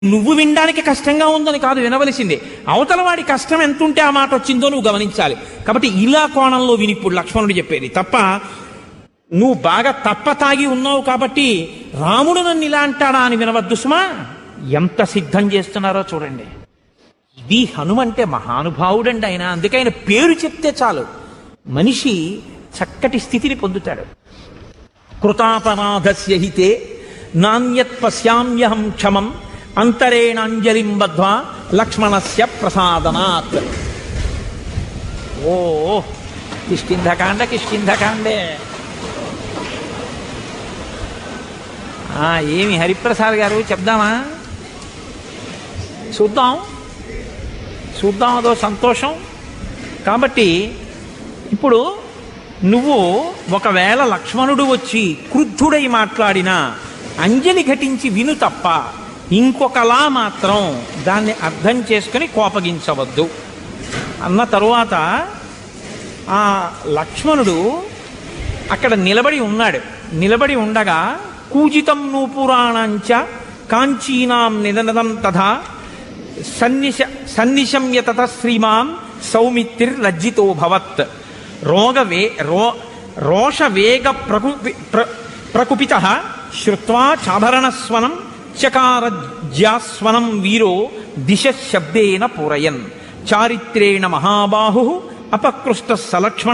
నువ్వు వినడానికి కష్టంగా ఉందని కాదు వినవలసిందే అవతల వాడి కష్టం ఎంత ఉంటే ఆ మాట వచ్చిందో నువ్వు గమనించాలి కాబట్టి ఇలా కోణంలో విని ఇప్పుడు లక్ష్మణుడు చెప్పేది తప్ప నువ్వు బాగా తప్ప తాగి ఉన్నావు కాబట్టి రాముడు నన్ను ఇలా అంటాడా అని వినవద్దు సుమా ఎంత సిద్ధం చేస్తున్నారో చూడండి ఇది హనుమంటే మహానుభావుడండి ఆయన అందుకే ఆయన పేరు చెప్తే చాలు మనిషి చక్కటి స్థితిని పొందుతాడు కృతాపరాధస్య హితే నాణ్యత్ పశ్యామ్యహం క్షమం అంతరేణాంజలిం బద్ధ్వా లక్ష్మణస్య ప్రసాదనాత్ ఓ కిష్కింధకాండ కిష్కింధకాండే ఆ, ఏమి హరిప్రసాద్ గారు చెప్దామా చూద్దాం చూద్దాం అదో సంతోషం కాబట్టి ఇప్పుడు నువ్వు ఒకవేళ లక్ష్మణుడు వచ్చి క్రుద్ధుడై మాట్లాడినా అంజలి ఘటించి విను తప్ప ఇంకొకలా మాత్రం దాన్ని అర్థం చేసుకుని కోపగించవద్దు అన్న తరువాత ఆ లక్ష్మణుడు అక్కడ నిలబడి ఉన్నాడు నిలబడి ఉండగా కూజితం నూపురాణంచ కాంచీనాం నిదనదం తథా సన్నిశ సన్నిశమ్య తత శ్రీమాన్ సౌమిత్రిర్లజ్జితో భవత్ రోగవే రో రోషవేగ ప్రకుపి ప్ర ప్రకుపిత శ్రుత్వా చాభరణస్వనం చకారజ్యాస్వనం వీరో దిశ శబ్దేన పూరయన్ చారిత్రేణ మహాబాహు అపకృష్ట సలక్ష్మణ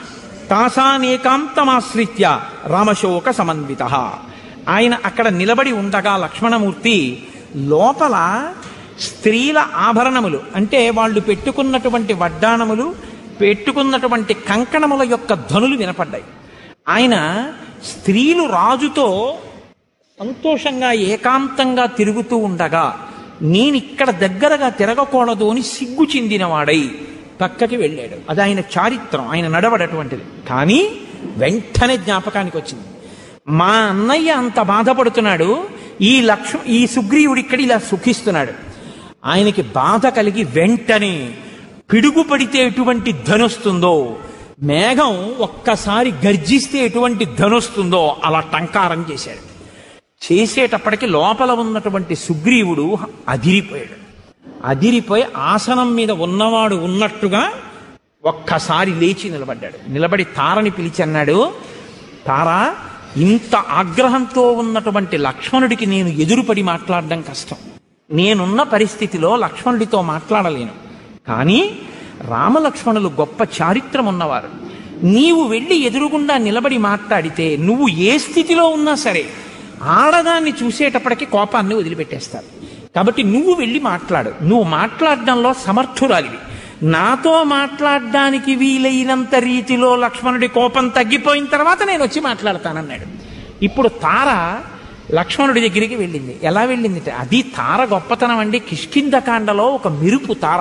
తాసానేకాంతమాశ్రిత్య రామశోక సమన్విత ఆయన అక్కడ నిలబడి ఉండగా లక్ష్మణమూర్తి లోపల స్త్రీల ఆభరణములు అంటే వాళ్ళు పెట్టుకున్నటువంటి వడ్డాణములు పెట్టుకున్నటువంటి కంకణముల యొక్క ధనులు వినపడ్డాయి ఆయన స్త్రీలు రాజుతో సంతోషంగా ఏకాంతంగా తిరుగుతూ ఉండగా నేను ఇక్కడ దగ్గరగా తిరగకూడదు అని సిగ్గు చెందినవాడై పక్కకి వెళ్ళాడు అది ఆయన చారిత్రం ఆయన నడవడటువంటిది కానీ వెంటనే జ్ఞాపకానికి వచ్చింది మా అన్నయ్య అంత బాధపడుతున్నాడు ఈ లక్ష్మ ఈ సుగ్రీవుడు ఇక్కడ ఇలా సుఖిస్తున్నాడు ఆయనకి బాధ కలిగి వెంటనే పిడుగు పడితే ఎటువంటి ధనొస్తుందో మేఘం ఒక్కసారి గర్జిస్తే ఎటువంటి ధనొస్తుందో అలా టంకారం చేశాడు చేసేటప్పటికి లోపల ఉన్నటువంటి సుగ్రీవుడు అదిరిపోయాడు అదిరిపోయి ఆసనం మీద ఉన్నవాడు ఉన్నట్టుగా ఒక్కసారి లేచి నిలబడ్డాడు నిలబడి తారని పిలిచి అన్నాడు తార ఇంత ఆగ్రహంతో ఉన్నటువంటి లక్ష్మణుడికి నేను ఎదురుపడి మాట్లాడడం కష్టం నేనున్న పరిస్థితిలో లక్ష్మణుడితో మాట్లాడలేను కానీ రామలక్ష్మణులు గొప్ప చారిత్రం ఉన్నవారు నీవు వెళ్ళి ఎదురుగుండా నిలబడి మాట్లాడితే నువ్వు ఏ స్థితిలో ఉన్నా సరే ఆడదాన్ని చూసేటప్పటికి కోపాన్ని వదిలిపెట్టేస్తారు కాబట్టి నువ్వు వెళ్ళి మాట్లాడు నువ్వు మాట్లాడడంలో సమర్థురాలివి నాతో మాట్లాడడానికి వీలైనంత రీతిలో లక్ష్మణుడి కోపం తగ్గిపోయిన తర్వాత నేను వచ్చి మాట్లాడతానన్నాడు ఇప్పుడు తార లక్ష్మణుడి దగ్గరికి వెళ్ళింది ఎలా వెళ్ళింది అది తార గొప్పతనం అండి కిష్కింధకాండలో ఒక మెరుపు తార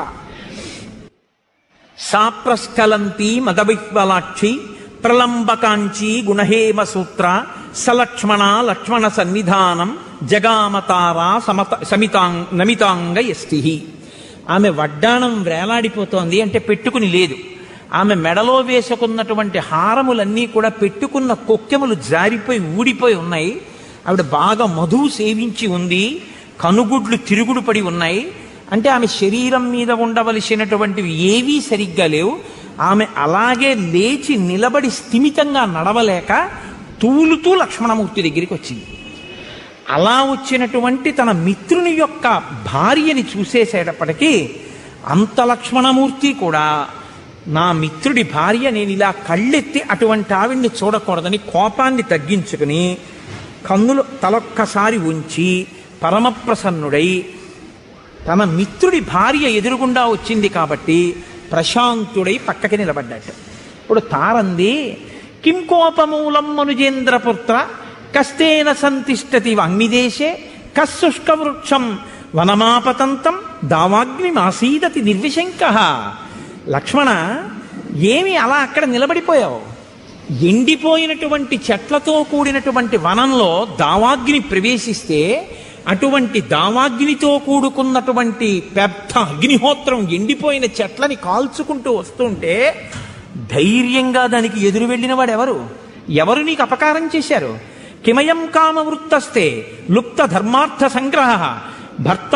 సాప్రస్కలంతి మదవిహ్వలాక్షి ప్రలంబకాంచి గుణహేమ సూత్ర సలక్ష్మణ లక్ష్మణ సన్నిధానం జగామతారా సమత సమితాంగ్ నమితాంగ ఎస్తి ఆమె వడ్డాణం వేలాడిపోతోంది అంటే పెట్టుకుని లేదు ఆమె మెడలో వేసుకున్నటువంటి హారములన్నీ కూడా పెట్టుకున్న కొక్కెములు జారిపోయి ఊడిపోయి ఉన్నాయి ఆవిడ బాగా మధువు సేవించి ఉంది కనుగుడ్లు తిరుగుడు పడి ఉన్నాయి అంటే ఆమె శరీరం మీద ఉండవలసినటువంటివి ఏవీ సరిగ్గా లేవు ఆమె అలాగే లేచి నిలబడి స్థిమితంగా నడవలేక తూలుతూ లక్ష్మణమూర్తి దగ్గరికి వచ్చింది అలా వచ్చినటువంటి తన మిత్రుని యొక్క భార్యని చూసేసేటప్పటికీ అంత లక్ష్మణమూర్తి కూడా నా మిత్రుడి భార్య నేను ఇలా కళ్ళెత్తి అటువంటి ఆవిడ్ని చూడకూడదని కోపాన్ని తగ్గించుకుని కన్నులు తలొక్కసారి ఉంచి పరమప్రసన్నుడై తన మిత్రుడి భార్య ఎదురుగుండా వచ్చింది కాబట్టి ప్రశాంతుడై పక్కకి నిలబడ్డాడు ఇప్పుడు తారంది కిం కోపమూలం మనుజేంద్రపుత్ర కస్తేన సంతిష్టతి వాంగ్నిదేశే కశుష్క వృక్షం వనమాపతంతం దావాగ్నిమాసీదతి నిర్విశంక లక్ష్మణ ఏమి అలా అక్కడ నిలబడిపోయావు ఎండిపోయినటువంటి చెట్లతో కూడినటువంటి వనంలో దావాగ్ని ప్రవేశిస్తే అటువంటి దావాగ్నితో కూడుకున్నటువంటి పెద్ద అగ్నిహోత్రం ఎండిపోయిన చెట్లని కాల్చుకుంటూ వస్తుంటే ధైర్యంగా దానికి ఎదురు వెళ్ళిన వాడు ఎవరు ఎవరు నీకు అపకారం చేశారు కిమయం కామవృత్తస్తే లుప్త ధర్మార్థ సంగ్రహ భర్త